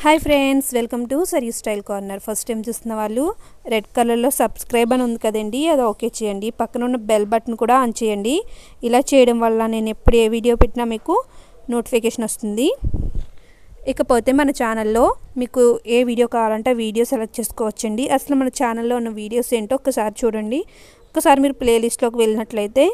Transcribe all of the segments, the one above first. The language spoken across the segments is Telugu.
hi friends welcome to sari style corner first time చూస్తున్న వాళ్ళు రెడ్ కలర్లో సబ్స్క్రైబ్ అని ఉంది కదండి అది ఓకే చేయండి పక్కన ఉన్న బెల్ బటన్ కూడా ఆన్ చేయండి ఇలా చేయడం వల్ల నేను ఎప్పుడు ఏ వీడియో పెట్టినా మీకు నోటిఫికేషన్ వస్తుంది ఇకపోతే మన ఛానల్లో మీకు ఏ వీడియో కావాలంటే ఆ వీడియో సెలెక్ట్ చేసుకోవచ్చండి అసలు మన ఛానల్లో ఉన్న వీడియోస్ ఏంటో ఒకసారి చూడండి ఒకసారి మీరు ప్లేలిస్ట్లోకి వెళ్ళినట్లయితే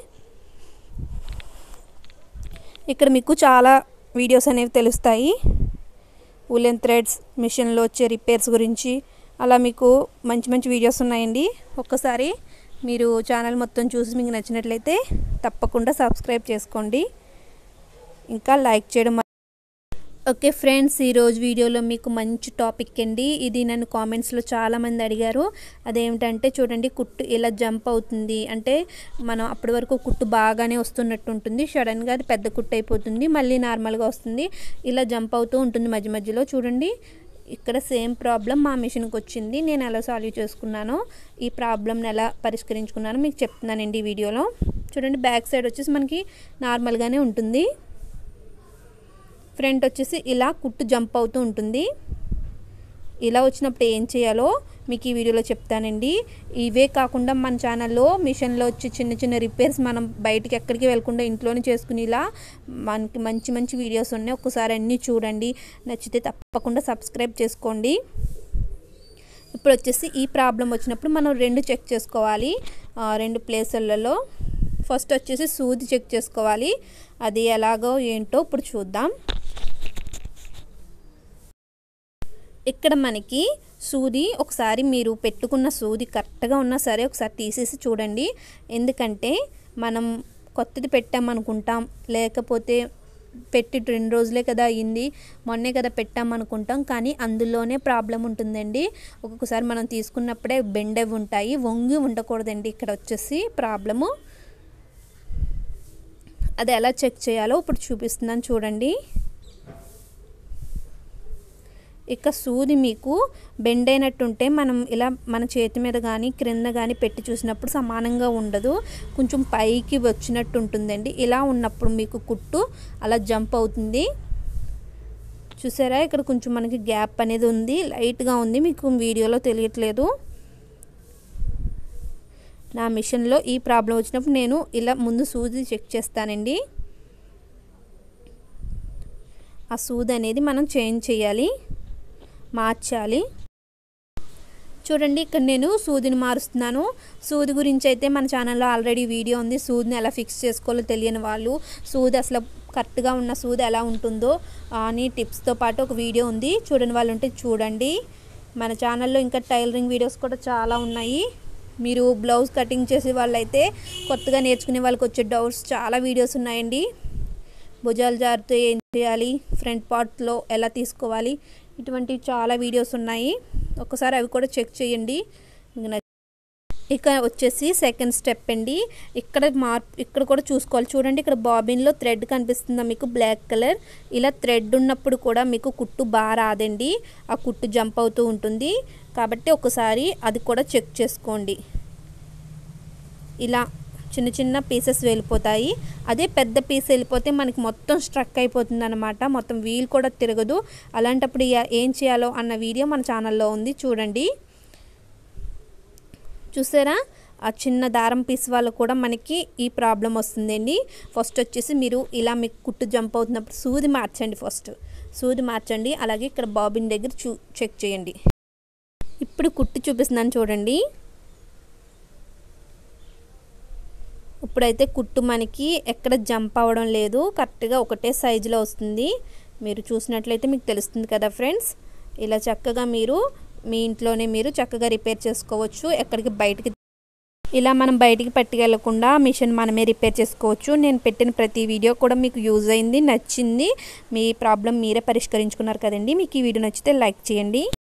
ఇక్కడ మీకు చాలా వీడియోస్ అనేవి తెలుస్తాయి ఉలెన్ థ్రెడ్స్ మిషన్లో వచ్చే రిపేర్స్ గురించి అలా మీకు మంచి మంచి వీడియోస్ ఉన్నాయండి ఒక్కసారి మీరు ఛానల్ మొత్తం చూసి మీకు నచ్చినట్లయితే తప్పకుండా సబ్స్క్రైబ్ చేసుకోండి ఇంకా లైక్ చేయడం ఓకే ఫ్రెండ్స్ ఈరోజు వీడియోలో మీకు మంచి టాపిక్ అండి ఇది నన్ను కామెంట్స్లో చాలామంది అడిగారు అదేమిటంటే చూడండి కుట్టు ఇలా జంప్ అవుతుంది అంటే మనం అప్పటి వరకు కుట్టు బాగానే వస్తున్నట్టు ఉంటుంది సడన్గా అది పెద్ద కుట్టు అయిపోతుంది మళ్ళీ నార్మల్గా వస్తుంది ఇలా జంప్ అవుతూ ఉంటుంది మధ్య మధ్యలో చూడండి ఇక్కడ సేమ్ ప్రాబ్లం మా మిషన్కి వచ్చింది నేను ఎలా సాల్వ్ చేసుకున్నానో ఈ ప్రాబ్లమ్ని ఎలా పరిష్కరించుకున్నానో మీకు చెప్తున్నానండి ఈ వీడియోలో చూడండి బ్యాక్ సైడ్ వచ్చేసి మనకి నార్మల్గానే ఉంటుంది ఫ్రంట్ వచ్చేసి ఇలా కుట్టు జంప్ అవుతూ ఉంటుంది ఇలా వచ్చినప్పుడు ఏం చేయాలో మీకు ఈ వీడియోలో చెప్తానండి ఇవే కాకుండా మన ఛానల్లో మిషన్లో వచ్చి చిన్న చిన్న రిపేర్స్ మనం బయటికి ఎక్కడికి వెళ్ళకుండా ఇంట్లోనే చేసుకునేలా మనకి మంచి మంచి వీడియోస్ ఉన్నాయి ఒక్కసారి అన్నీ చూడండి నచ్చితే తప్పకుండా సబ్స్క్రైబ్ చేసుకోండి ఇప్పుడు వచ్చేసి ఈ ప్రాబ్లం వచ్చినప్పుడు మనం రెండు చెక్ చేసుకోవాలి రెండు ప్లేసులలో ఫస్ట్ వచ్చేసి సూది చెక్ చేసుకోవాలి అది ఎలాగో ఏంటో ఇప్పుడు చూద్దాం ఇక్కడ మనకి సూది ఒకసారి మీరు పెట్టుకున్న సూది కరెక్ట్గా ఉన్నా సరే ఒకసారి తీసేసి చూడండి ఎందుకంటే మనం కొత్తది పెట్టామనుకుంటాం లేకపోతే పెట్టి రెండు రోజులే కదా అయ్యింది మొన్నే కదా పెట్టామనుకుంటాం కానీ అందులోనే ప్రాబ్లం ఉంటుందండి ఒక్కొక్కసారి మనం తీసుకున్నప్పుడే బెండవి ఉంటాయి వంగి ఉండకూడదండి ఇక్కడ వచ్చేసి ప్రాబ్లము అది ఎలా చెక్ చేయాలో ఇప్పుడు చూపిస్తున్నాను చూడండి ఇక సూది మీకు బెండ్ అయినట్టుంటే మనం ఇలా మన చేతి మీద కానీ క్రింద కానీ పెట్టి చూసినప్పుడు సమానంగా ఉండదు కొంచెం పైకి వచ్చినట్టు ఉంటుందండి ఇలా ఉన్నప్పుడు మీకు కుట్టు అలా జంప్ అవుతుంది చూసారా ఇక్కడ కొంచెం మనకి గ్యాప్ అనేది ఉంది లైట్గా ఉంది మీకు వీడియోలో తెలియట్లేదు నా మిషన్లో ఈ ప్రాబ్లం వచ్చినప్పుడు నేను ఇలా ముందు సూది చెక్ చేస్తానండి ఆ సూది అనేది మనం చేంజ్ చేయాలి మార్చాలి చూడండి ఇక్కడ నేను సూదిని మారుస్తున్నాను సూది గురించి అయితే మన ఛానల్లో ఆల్రెడీ వీడియో ఉంది సూదిని ఎలా ఫిక్స్ చేసుకోవాలో తెలియని వాళ్ళు సూది అసలు కరెక్ట్గా ఉన్న సూది ఎలా ఉంటుందో అని టిప్స్తో పాటు ఒక వీడియో ఉంది చూడని వాళ్ళు ఉంటే చూడండి మన ఛానల్లో ఇంకా టైలరింగ్ వీడియోస్ కూడా చాలా ఉన్నాయి మీరు బ్లౌజ్ కటింగ్ చేసే వాళ్ళైతే కొత్తగా నేర్చుకునే వాళ్ళకి వచ్చే డౌట్స్ చాలా వీడియోస్ ఉన్నాయండి భుజాలు జారితే ఏం చేయాలి ఫ్రంట్ పార్ట్లో ఎలా తీసుకోవాలి ఇటువంటి చాలా వీడియోస్ ఉన్నాయి ఒకసారి అవి కూడా చెక్ చేయండి ఇక వచ్చేసి సెకండ్ స్టెప్ అండి ఇక్కడ మార్ ఇక్కడ కూడా చూసుకోవాలి చూడండి ఇక్కడ బాబిన్లో థ్రెడ్ కనిపిస్తుందా మీకు బ్లాక్ కలర్ ఇలా థ్రెడ్ ఉన్నప్పుడు కూడా మీకు కుట్టు బాగా రాదండి ఆ కుట్టు జంప్ అవుతూ ఉంటుంది కాబట్టి ఒకసారి అది కూడా చెక్ చేసుకోండి ఇలా చిన్న చిన్న పీసెస్ వెళ్ళిపోతాయి అదే పెద్ద పీస్ వెళ్ళిపోతే మనకి మొత్తం స్ట్రక్ అయిపోతుంది అనమాట మొత్తం వీల్ కూడా తిరగదు అలాంటప్పుడు ఏం చేయాలో అన్న వీడియో మన ఛానల్లో ఉంది చూడండి చూసారా ఆ చిన్న దారం పీస్ వాళ్ళు కూడా మనకి ఈ ప్రాబ్లం వస్తుందండి ఫస్ట్ వచ్చేసి మీరు ఇలా మీకు కుట్టు జంప్ అవుతున్నప్పుడు సూది మార్చండి ఫస్ట్ సూది మార్చండి అలాగే ఇక్కడ బాబిన్ దగ్గర చూ చెక్ చేయండి ఇప్పుడు కుట్టు చూపిస్తున్నాను చూడండి ఇప్పుడైతే కుట్టు మనకి ఎక్కడ జంప్ అవ్వడం లేదు కరెక్ట్గా ఒకటే సైజులో వస్తుంది మీరు చూసినట్లయితే మీకు తెలుస్తుంది కదా ఫ్రెండ్స్ ఇలా చక్కగా మీరు మీ ఇంట్లోనే మీరు చక్కగా రిపేర్ చేసుకోవచ్చు ఎక్కడికి బయటికి ఇలా మనం బయటికి పట్టుకెళ్లకుండా మిషన్ మనమే రిపేర్ చేసుకోవచ్చు నేను పెట్టిన ప్రతి వీడియో కూడా మీకు యూజ్ అయింది నచ్చింది మీ ప్రాబ్లం మీరే పరిష్కరించుకున్నారు కదండి మీకు ఈ వీడియో నచ్చితే లైక్ చేయండి